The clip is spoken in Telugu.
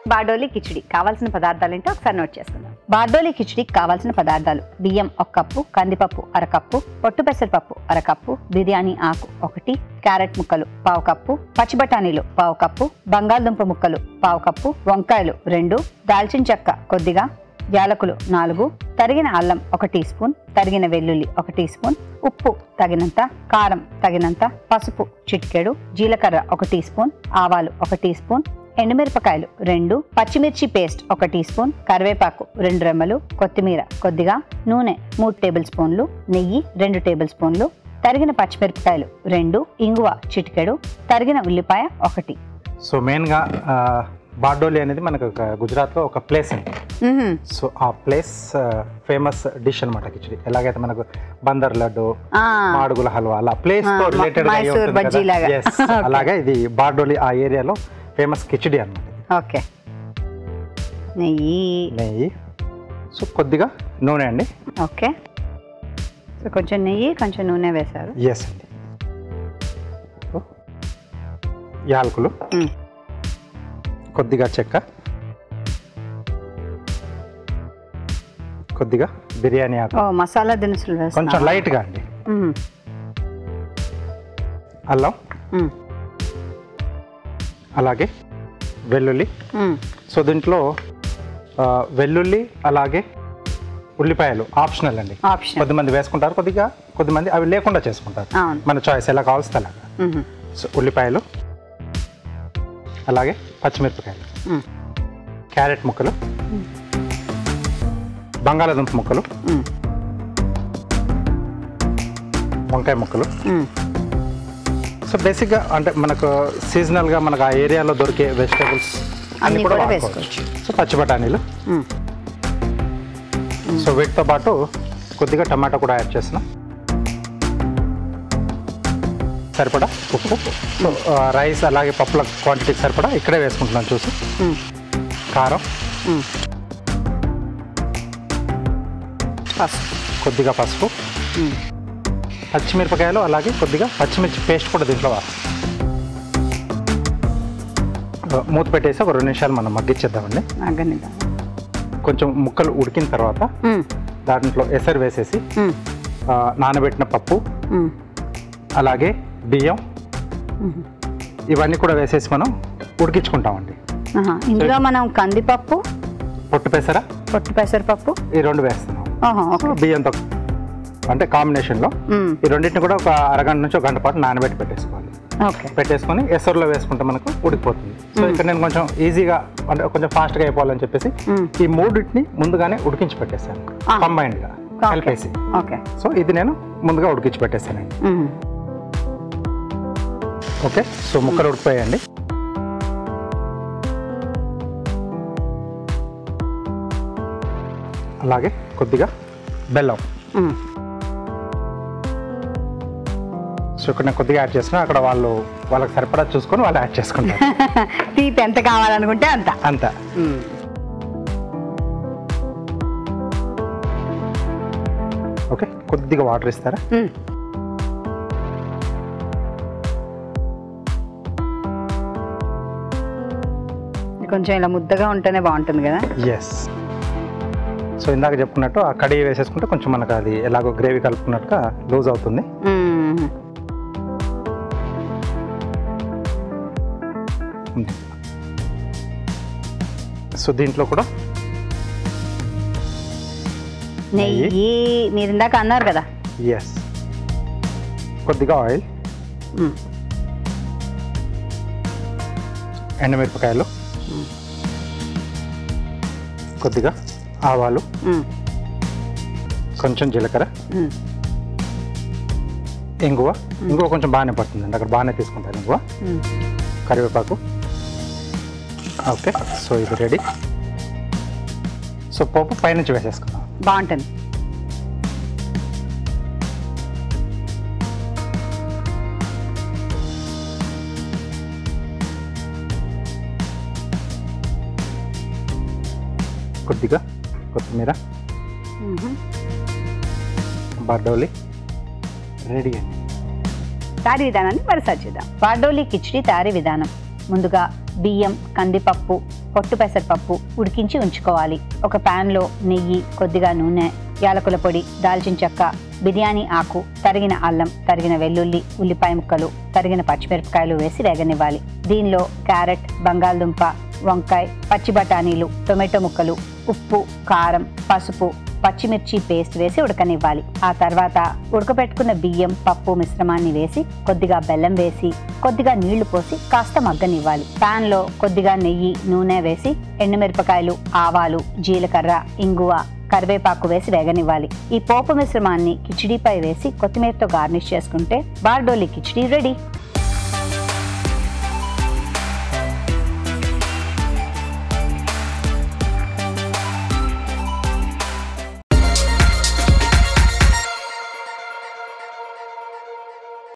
బార్డోలీ కిచిడి కావాల్సిన పదార్థాలు ఏంటో ఒకసారి నోట్ చేసుకుందాం బార్డోలీ కిచిడికి కావాల్సిన పదార్థాలు బియ్యం ఒక కప్పు కందిపప్పు అరకప్పు పొట్టు పెసరపప్పు అరకప్పు బిర్యానీ ఆకు ఒకటి క్యారెట్ ముక్కలు పావు కప్పు పచ్చి బఠానీలు పావు కప్పు బంగాళదుంప ముక్కలు పావు కప్పు వంకాయలు రెండు దాల్చిన చెక్క కొద్దిగా యాలకులు నాలుగు తరిగిన అల్లం ఒక టీ స్పూన్ తరిగిన వెల్లుల్లి ఒక టీ స్పూన్ ఉప్పు తగినంత కారం తగినంత పసుపు చిటికెడు జీలకర్ర ఒక టీ స్పూన్ ఆవాలు ఒక టీ స్పూన్ ఎండుమిరపకాయలు రెండు పచ్చిమిర్చి పేస్ట్ ఒక టీ స్పూన్ కరివేపాకు రెండు రెమ్మలు కొత్తిమీర కొద్దిగా నూనె మూడు టేబుల్ స్పూన్లు నెయ్యి రెండు టేబుల్ స్పూన్లు తరిగిన పచ్చిమిరపకాయలు రెండు ఇంగువ చిటికెడు తరిగిన ఉల్లిపాయ ఒకటి సో మెయిన్గా ఆ, బార్డోలి అనేది మనకు ఒక గుజరాత్లో ఒక ప్లేస్ అండి సో ఆ ప్లేస్ ఫేమస్ డిష్ అనమాట కిచిడి ఎలాగైతే మనకు బందర్ లడ్డు ఆ, మాడుగుల హల్వా అలా ప్లేస్ తో ఆ, రిలేటెడ్ మైసూర్ బజ్జీ లాగా. Okay. అలాగే ఇది బార్డోలి ఆ ఏరియాలో ఫేమస్ కిచిడి అన్నమాట ఓకే నెయ్యి నెయ్యి సో కొద్దిగా నూనె అండి ఓకే సో కొంచెం నెయ్యి కొంచెం నూనె వేశారు ఎస్ అండి సో, యాలకులు మ్మ్. కొద్దిగా చెక్క కొద్దిగా బిర్యానీ ఆకు ఓ మసాలా దినుసులు కొంచెం వేస్తాం లైట్గా అండి అల్లం అలాగే వెల్లుల్లి సో దీంట్లో ఆ, వెల్లుల్లి అలాగే ఉల్లిపాయలు ఆప్షనల్ అండి ఆప్షన్ కొద్దిమంది వేసుకుంటారు కొద్దిగా కొద్దిమంది అవి లేకుండా చేసుకుంటారు అవును మన చాయిస్ ఎలా కావాల్సి అలాగా మ్మ్. సో ఉల్లిపాయలు అలాగే పచ్చిమిరపకాయలు మ్మ్. క్యారెట్ ముక్కలు బంగాళాదుంప ముక్కలు మ్మ్. వంకాయ ముక్కలు మ్మ్. సో బేసిక్గా అంటే మనకు సీజనల్గా మనకు ఆ ఏరియాలో దొరికే వెజిటేబుల్స్ అన్ని అన్ని కూడా కూడా వాడుకోవచ్చు సో పచ్చి బఠానీలు మ్మ్. సో వీటితో పాటు కొద్దిగా టమాటా కూడా యాడ్ చేస్తున్నాం సరిపడా ఉప్పు సో ఆ, రైస్ అలాగే పప్పుల క్వాంటిటీకి సరిపడా ఇక్కడే వేసుకుంటున్నాం చూసి మ్మ్. కారం మ్మ్. పసుపు కొద్దిగా పసుపు మ్మ్. పచ్చిమిరపకాయలు అలాగే కొద్దిగా పచ్చిమిర్చి పేస్ట్ కూడా దీంట్లో వాడు మూత పెట్టేసి ఒక రెండు నిమిషాలు మనం మగ్గించేద్దామండి అగ్గనిద్దాం కొంచెం ముక్కలు ఉడికిన తర్వాత మ్మ్. దాంట్లో ఎసరు వేసేసి మ్మ్. ఆ, నానబెట్టిన పప్పు మ్మ్. అలాగే బియ్యం మ్మ్. ఇవన్నీ కూడా వేసేసి మనం ఉడికించుకుంటామండి ఆహా. ఇందులో మనం కందిపప్పు పొట్టు పెసర పొట్టు పెసరపప్పు ఈ రెండు వేస్తున్నాం ఆహా, ఓకే బియ్యంతో అంటే కాంబినేషన్లో మ్మ్. ఈ రెండింటిని కూడా ఒక అరగంట నుంచి ఒక గంట పాటు నానబెట్టి పెట్టేసుకోవాలి ఓకే పెట్టేసుకొని ఎసరులో వేసుకుంటే మనకు ఉడికిపోతుంది సో ఇక్కడ నేను కొంచెం ఈజీగా అంటే కొంచెం ఫాస్ట్గా అయిపోవాలని చెప్పేసి మ్మ్. ఈ మూడింటిని ముందుగానే ఉడికించి పెట్టేశాను ఆ. కంబైన్డ్గా ఓకే. కలిపేసి ఓకే సో ఇది నేను ముందుగా ఉడికించి పెట్టేశానండి మ్మ్. ఓకే సో ముక్కలు ఉడికిపోయాయండి అలాగే కొద్దిగా బెల్లం మ్మ్. సో ఇక్కడ నేను కొద్దిగా యాడ్ చేస్తున్నా అక్కడ వాళ్ళు వాళ్ళకి సరిపడా చూసుకొని వాళ్ళు యాడ్ చేసుకుంటారు తీపి ఎంత కావాలనుకుంటే అంత అంత మ్మ్. ఓకే కొద్దిగా వాటర్ ఇస్తారా మ్మ్. ఇది కొంచెం ఇలా ముద్దగా ఉంటేనే బాగుంటుంది కదా ఎస్ సో ఇందాక చెప్పుకున్నట్టు ఆ కడిగి వేసేసుకుంటే కొంచెం మనకు అది ఎలాగో గ్రేవీ కలుపుకున్నట్టుగా లూజ్ అవుతుంది మ్మ్. సో దీంట్లో కూడా నెయ్యి మీరు ఇందాక అన్నారు కదా ఎస్ కొద్దిగా ఆయిల్ మ్మ్. ఎండమిరపకాయలు కొద్దిగా ఆవాలు మ్మ్. కొంచెం జీలకర్ర మ్మ్. ఇంగువ ఇంగువ కొంచెం బాగానే పడుతుందండి అక్కడ బాగానే తీసుకుంటారు ఇంగువ మ్మ్. కరివేపాకు ఓకే సో ఇది రెడీ సో పోపు పైనుంచి వేసేసుకుందాం బాగుంటుంది కొద్దిగా కొత్తిమీర మ్మ్. బార్డోలి రెడీ అండి తయారీ విధానాన్ని పరిసారి చూద్దాం బార్డోలీ కిచిడి తయారీ విధానం ముందుగా బియ్యం కందిపప్పు పొట్టు పెసరపప్పు ఉడికించి ఉంచుకోవాలి ఒక పాన్ లో నెయ్యి కొద్దిగా నూనె యాలకుల పొడి దాల్చిన చెక్క బిర్యానీ ఆకు తరిగిన అల్లం తరిగిన వెల్లుల్లి ఉల్లిపాయ ముక్కలు తరిగిన పచ్చిమిరపకాయలు వేసి వేగనివ్వాలి దీనిలో క్యారెట్ బంగాళదుంప వంకాయ పచ్చి బఠానీలు టొమాటో ముక్కలు ఉప్పు కారం పసుపు పచ్చిమిర్చి పేస్ట్ వేసి ఉడకనివ్వాలి ఆ తర్వాత ఉడకబెట్టుకున్న బియ్యం పప్పు మిశ్రమాన్ని వేసి కొద్దిగా బెల్లం వేసి కొద్దిగా నీళ్లు పోసి కాస్త మగ్గనివ్వాలి పాన్ లో కొద్దిగా నెయ్యి నూనె వేసి ఎండుమిరపకాయలు ఆవాలు జీలకర్ర ఇంగువ కరివేపాకు వేసి వేగనివ్వాలి ఈ పోపు మిశ్రమాన్ని కిచిడీపై వేసి కొత్తిమీరతో గార్నిష్ చేసుకుంటే బార్డోలి కిచిడీ రెడీ